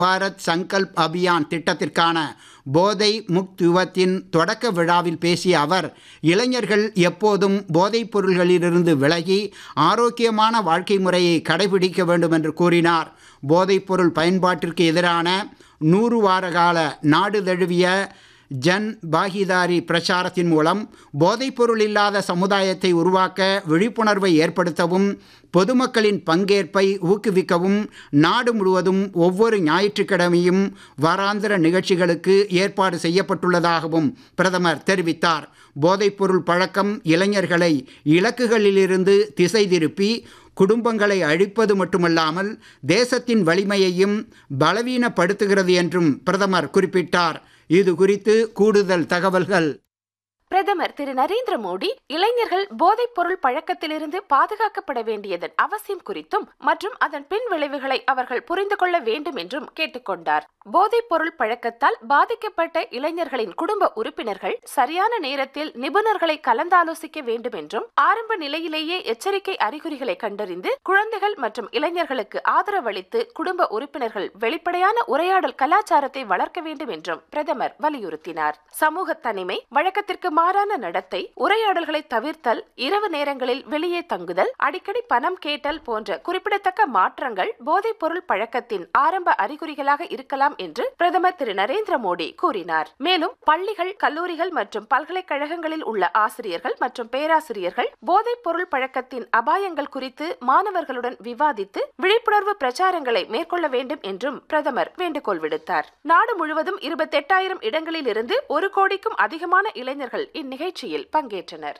பாரத் சங்கல்ப் அபியான் திட்டத்திற்கான போதை முக்த் யுவத்தின் தொடக்க விழாவில் பேசிய அவர் இளைஞர்கள் எப்போதும் போதைப் பொருள்களிலிருந்து விலகி ஆரோக்கியமான வாழ்க்கை முறையை கடைபிடிக்க வேண்டும் என்று கூறினார் போதைப் பொருள் பயன்பாட்டிற்கு எதிரான நூறு வார கால நாடு தழுவிய ஜன் பாகிதாரி பிரச்சாரத்தின் மூலம் போதைப்பொருள் இல்லாத சமுதாயத்தை உருவாக்க விழிப்புணர்வை ஏற்படுத்தவும் பொதுமக்களின் பங்கேற்பை ஊக்குவிக்கவும் நாடு முழுவதும் ஒவ்வொரு ஞாயிற்றுக்கிழமையும் வாராந்திர நிகழ்ச்சிகளுக்கு ஏற்பாடு செய்யப்பட்டுள்ளதாகவும் பிரதமர் தெரிவித்தார் போதைப்பொருள் பழக்கம் இளைஞர்களை இலக்குகளிலிருந்து திசை திருப்பி குடும்பங்களை அழிப்பது மட்டுமல்லாமல் தேசத்தின் வலிமையையும் பலவீனப்படுத்துகிறது என்றும் பிரதமர் குறிப்பிட்டார் இது குறித்து கூடுதல் தகவல்கள் பிரதமர் திரு நரேந்திர மோடி இளைஞர்கள் போதைப் பொருள் பழக்கத்திலிருந்து பாதுகாக்கப்பட வேண்டியதன் அவசியம் குறித்தும் மற்றும் அதன் பின் விளைவுகளை அவர்கள் புரிந்து கொள்ள வேண்டும் என்றும் கேட்டுக்கொண்டார் போதைப் பொருள் பழக்கத்தால் பாதிக்கப்பட்ட இளைஞர்களின் குடும்ப உறுப்பினர்கள் சரியான நேரத்தில் நிபுணர்களை கலந்தாலோசிக்க வேண்டும் என்றும் ஆரம்ப நிலையிலேயே எச்சரிக்கை அறிகுறிகளை கண்டறிந்து குழந்தைகள் மற்றும் இளைஞர்களுக்கு ஆதரவளித்து குடும்ப உறுப்பினர்கள் வெளிப்படையான உரையாடல் கலாச்சாரத்தை வளர்க்க வேண்டும் என்றும் பிரதமர் வலியுறுத்தினார் சமூக தனிமை வழக்கத்திற்கு மாறான நடத்தை உரையாடல்களை தவிர்த்தல் இரவு நேரங்களில் வெளியே தங்குதல் அடிக்கடி பணம் கேட்டல் போன்ற குறிப்பிடத்தக்க மாற்றங்கள் போதைப் பொருள் பழக்கத்தின் ஆரம்ப அறிகுறிகளாக இருக்கலாம் என்று பிரதமர் திரு நரேந்திர மோடி கூறினார் மேலும் பள்ளிகள் கல்லூரிகள் மற்றும் பல்கலைக்கழகங்களில் உள்ள ஆசிரியர்கள் மற்றும் பேராசிரியர்கள் போதைப் பொருள் பழக்கத்தின் அபாயங்கள் குறித்து மாணவர்களுடன் விவாதித்து விழிப்புணர்வு பிரச்சாரங்களை மேற்கொள்ள வேண்டும் என்றும் பிரதமர் வேண்டுகோள் விடுத்தார் நாடு முழுவதும் இருபத்தெட்டாயிரம் இடங்களில் இருந்து ஒரு கோடிக்கும் அதிகமான இளைஞர்கள் இந்நிகழ்ச்சியில் பங்கேற்றனர்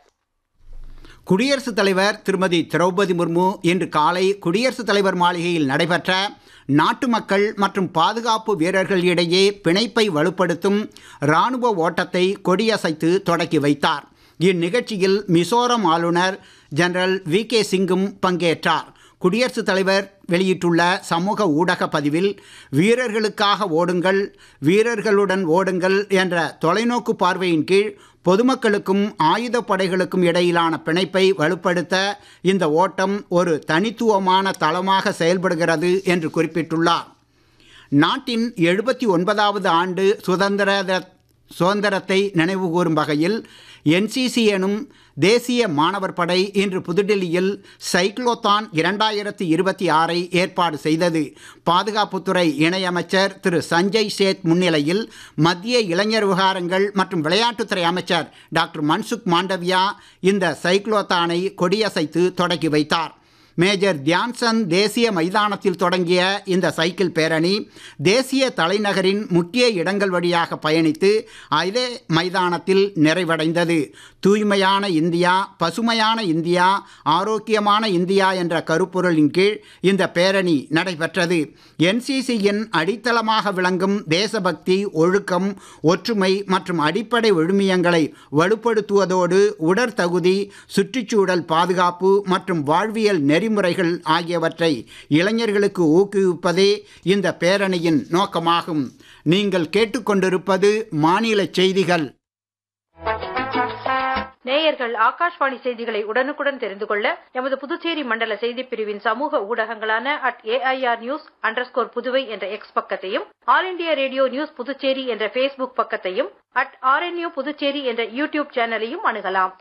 குடியரசுத் தலைவர் திருமதி திரௌபதி முர்மு இன்று காலை குடியரசுத் தலைவர் மாளிகையில் நடைபெற்ற நாட்டு மக்கள் மற்றும் பாதுகாப்பு வீரர்கள் இடையே பிணைப்பை வலுப்படுத்தும் இராணுவ ஓட்டத்தை கொடியசைத்து தொடக்கி வைத்தார் இந்நிகழ்ச்சியில் மிசோரம் ஆளுநர் ஜெனரல் வி கே சிங்கும் பங்கேற்றார் குடியரசுத் தலைவர் வெளியிட்டுள்ள சமூக ஊடக பதிவில் வீரர்களுக்காக ஓடுங்கள் வீரர்களுடன் ஓடுங்கள் என்ற தொலைநோக்கு பார்வையின் கீழ் பொதுமக்களுக்கும் ஆயுதப் படைகளுக்கும் இடையிலான பிணைப்பை வலுப்படுத்த இந்த ஓட்டம் ஒரு தனித்துவமான தளமாக செயல்படுகிறது என்று குறிப்பிட்டுள்ளார் நாட்டின் எழுபத்தி ஒன்பதாவது ஆண்டு சுதந்திர சுதந்திரத்தை நினைவுகூரும் வகையில் என்சிசி எனும் தேசிய மாணவர் படை இன்று புதுடில்லியில் சைக்ளோத்தான் இரண்டாயிரத்தி இருபத்தி ஆறை ஏற்பாடு செய்தது பாதுகாப்புத்துறை இணையமைச்சர் திரு சஞ்சய் சேத் முன்னிலையில் மத்திய இளைஞர் விவகாரங்கள் மற்றும் விளையாட்டுத்துறை அமைச்சர் டாக்டர் மன்சுக் மாண்டவியா இந்த சைக்ளோத்தானை கொடியசைத்து தொடக்கி வைத்தார் மேஜர் தியான்சந்த் தேசிய மைதானத்தில் தொடங்கிய இந்த சைக்கிள் பேரணி தேசிய தலைநகரின் முக்கிய இடங்கள் வழியாக பயணித்து அதே மைதானத்தில் நிறைவடைந்தது தூய்மையான இந்தியா பசுமையான இந்தியா ஆரோக்கியமான இந்தியா என்ற கருப்பொருளின் கீழ் இந்த பேரணி நடைபெற்றது என்சிசியின் அடித்தளமாக விளங்கும் தேசபக்தி ஒழுக்கம் ஒற்றுமை மற்றும் அடிப்படை விழுமியங்களை வலுப்படுத்துவதோடு உடற்தகுதி சுற்றுச்சூழல் பாதுகாப்பு மற்றும் வாழ்வியல் நெறிமுறைகள் ஆகியவற்றை இளைஞர்களுக்கு ஊக்குவிப்பதே இந்த பேரணியின் நோக்கமாகும் நீங்கள் கேட்டுக்கொண்டிருப்பது மாநில செய்திகள் நேயர்கள் ஆகாஷ்வாணி செய்திகளை உடனுக்குடன் தெரிந்து கொள்ள எமது புதுச்சேரி மண்டல செய்திப் பிரிவின் சமூக ஊடகங்களான at AIR news underscore Puduvai என்ற எக்ஸ் பக்கத்தையும் all India radio news Puducherry என்ற ஃபேஸ்புக் பக்கத்தையும் அட் ஆர்என்யூ புதுச்சேரி என்ற யூடியூப் சேனலையும் அணுகலாம்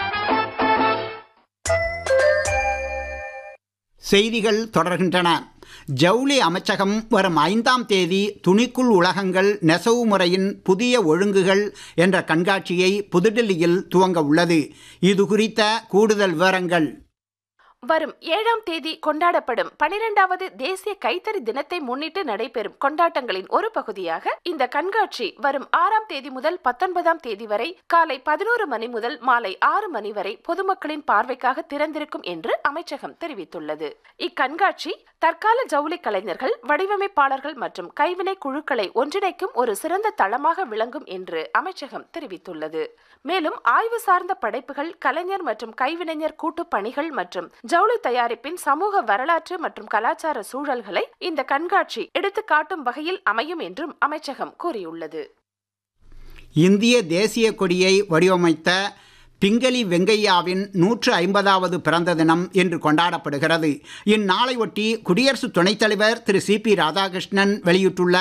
செய்திகள் தொடர்கின்றன ஜவுளி அமைச்சகம் வரும் ஐந்தாம் தேதி துணிக்குள் உலகங்கள் நெசவு முறையின் புதிய ஒழுங்குகள் என்ற கண்காட்சியை புதுடில்லியில் துவங்க உள்ளது இது குறித்த கூடுதல் விவரங்கள் வரும் ஏழாம் தேதி கொண்டாடப்படும் பனிரெண்டாவது தேசிய கைத்தறி தினத்தை முன்னிட்டு நடைபெறும் கொண்டாட்டங்களின் ஒரு பகுதியாக இந்த கண்காட்சி வரும் ஆறாம் தேதி முதல் பத்தொன்பதாம் தேதி வரை காலை பதினோரு மணி முதல் மாலை ஆறு மணி வரை பொதுமக்களின் பார்வைக்காக திறந்திருக்கும் என்று அமைச்சகம் தெரிவித்துள்ளது இக்கண்காட்சி தற்கால ஜவுளி கலைஞர்கள் வடிவமைப்பாளர்கள் மற்றும் கைவினை குழுக்களை ஒன்றிணைக்கும் ஒரு சிறந்த தளமாக விளங்கும் என்று அமைச்சகம் தெரிவித்துள்ளது மேலும் ஆய்வு சார்ந்த படைப்புகள் கலைஞர் மற்றும் கைவினைஞர் கூட்டு பணிகள் மற்றும் ஜவுளி தயாரிப்பின் சமூக வரலாற்று மற்றும் கலாச்சார சூழல்களை இந்த கண்காட்சி எடுத்து காட்டும் வகையில் அமையும் என்றும் அமைச்சகம் கூறியுள்ளது இந்திய தேசிய கொடியை வடிவமைத்த பிங்களி வெங்கையாவின் நூற்று ஐம்பதாவது பிறந்த தினம் இன்று கொண்டாடப்படுகிறது இந்நாளையொட்டி குடியரசு துணைத் தலைவர் திரு சி பி ராதாகிருஷ்ணன் வெளியிட்டுள்ள